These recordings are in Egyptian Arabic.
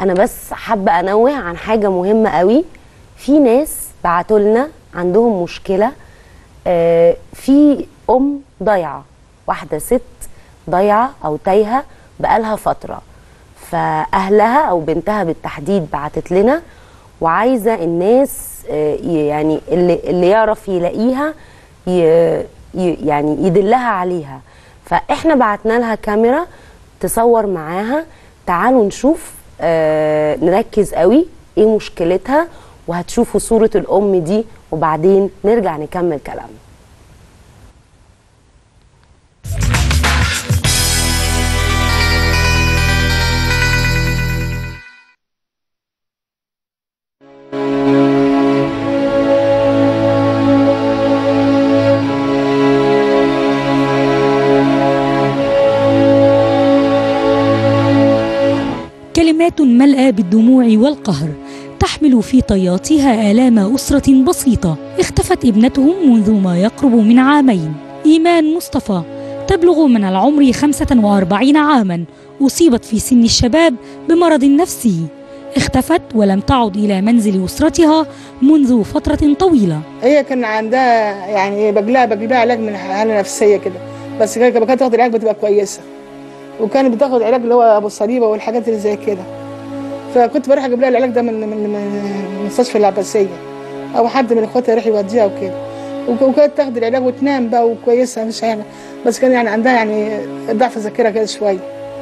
انا بس حابه انوه عن حاجه مهمه قوي في ناس بعتوا لنا عندهم مشكله آه، في ام ضايعه واحده ست ضايعه او تايهه بقالها فتره فاهلها او بنتها بالتحديد بعتت لنا وعايزه الناس آه، ي- يعني اللي, اللي يعرف يلاقيها ي- ي- يعني يدلها عليها فاحنا بعتنا لها كاميرا تصور معاها تعالوا نشوف آه نركز قوي ايه مشكلتها وهتشوفوا صورة الأم دي وبعدين نرجع نكمل كلامنا كلمات ملأى بالدموع والقهر تحمل في طياتها آلام أسرة بسيطة اختفت ابنتهم منذ ما يقرب من عامين إيمان مصطفى تبلغ من العمر 45 عاما أصيبت في سن الشباب بمرض نفسي اختفت ولم تعد إلى منزل أسرتها منذ فترة طويلة هي كان عندها يعني بجلها بجيب لها علاج من حاله نفسيه كده بس كانت كانت تاخد العلاج بتبقى كويسه وكانت بتاخد علاج اللي هو ابو الصليبه والحاجات اللي زي كده فكنت بروح اجيب لها العلاج ده من من من مستشفى العباسيه او حد من اخواتها يروح يوديها وكده وك- وكانت تاخد العلاج وتنام بقى وكويسه مش يعني بس كان يعني عندها يعني ضعف ذاكره كده شويه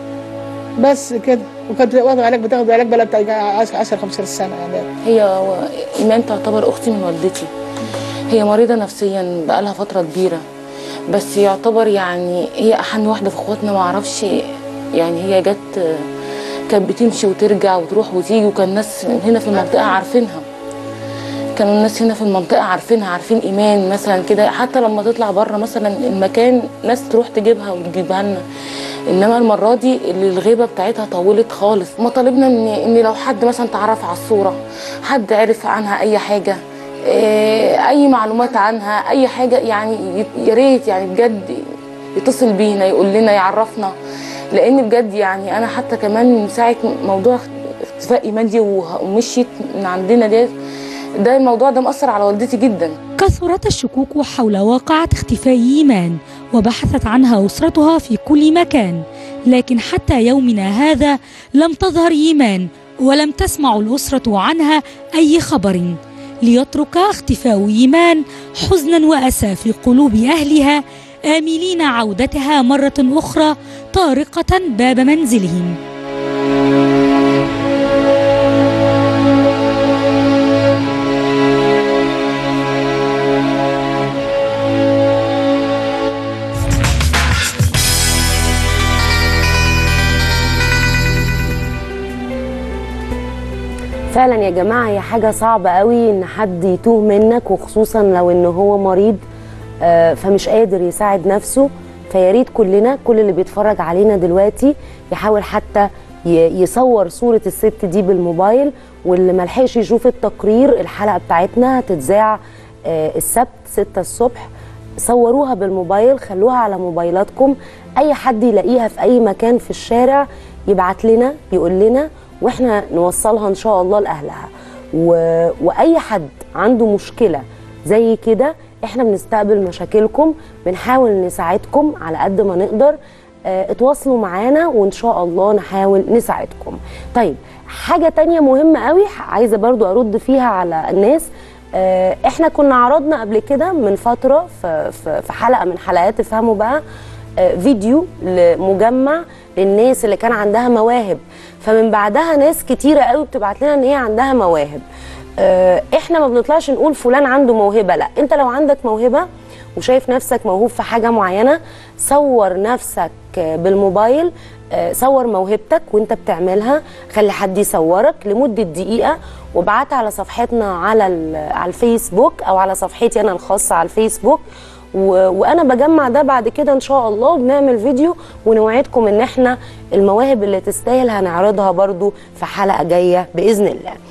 بس كده وكانت واخده علاج بتاخد علاج بقى بتاع 10 10 15 سنه يعني هي إيمان تعتبر أختي من والدتي هي مريضة نفسيا بقالها فترة كبيرة بس يعتبر يعني هي أحن واحدة في إخواتنا معرفش يعني هي جت كانت بتمشي وترجع وتروح وتيجي وكان الناس هنا في المنطقة عارفينها كانوا الناس هنا في المنطقة عارفينها عارفين إيمان مثلا كده حتى لما تطلع بره مثلا المكان ناس تروح تجيبها وتجيبها لنا انما المره دي اللي الغيبه بتاعتها طولت خالص مطالبنا ان ان لو حد مثلا تعرف على الصوره حد عرف عنها اي حاجه إيه، اي معلومات عنها اي حاجه يعني ي- يا ريت يعني بجد يتصل بينا يقول لنا يعرفنا لان بجد يعني انا حتى كمان من ساعه موضوع اختفاء ايمان دي وه- ومشيت من عندنا ديت ده الموضوع ده مأثر على والدتي جدا كثرت الشكوك حول واقعة اختفاء إيمان وبحثت عنها أسرتها في كل مكان لكن حتى يومنا هذا لم تظهر إيمان ولم تسمع الأسرة عنها أي خبر ليترك اختفاء إيمان حزنا وأسى في قلوب أهلها آملين عودتها مرة أخرى طارقة باب منزلهم فعلا يا جماعه هي حاجه صعبه قوي ان حد يتوه منك وخصوصا لو ان هو مريض آه، فمش قادر يساعد نفسه فيا ريت كلنا كل اللي بيتفرج علينا دلوقتي يحاول حتى ي- يصور صوره الست دي بالموبايل واللي ملحقش يشوف التقرير الحلقه بتاعتنا هتتذاع آه، السبت 6 الصبح صوروها بالموبايل خلوها على موبايلاتكم اي حد يلاقيها في اي مكان في الشارع يبعت لنا يقول لنا واحنا نوصلها ان شاء الله لاهلها و... واي حد عنده مشكله زي كده احنا بنستقبل مشاكلكم بنحاول نساعدكم على قد ما نقدر اه اتواصلوا معانا وان شاء الله نحاول نساعدكم طيب حاجه تانية مهمه قوي عايزه برضو ارد فيها على الناس آه، احنا كنا عرضنا قبل كده من فتره في في في حلقه من حلقات افهموا بقى آه، فيديو لمجمع للناس اللي كان عندها مواهب فمن بعدها ناس كتيره قوي بتبعت لنا ان هي عندها مواهب آه، احنا ما بنطلعش نقول فلان عنده موهبه لا انت لو عندك موهبه وشايف نفسك موهوب في حاجه معينه صور نفسك آه، بالموبايل آه، صور موهبتك وانت بتعملها خلي حد يصورك لمده دقيقه وابعتها على صفحتنا على ال- على الفيسبوك او على صفحتي انا الخاصه على الفيسبوك و... وانا بجمع ده بعد كده ان شاء الله بنعمل فيديو ونوعدكم ان احنا المواهب اللي تستاهل هنعرضها برضو في حلقه جايه باذن الله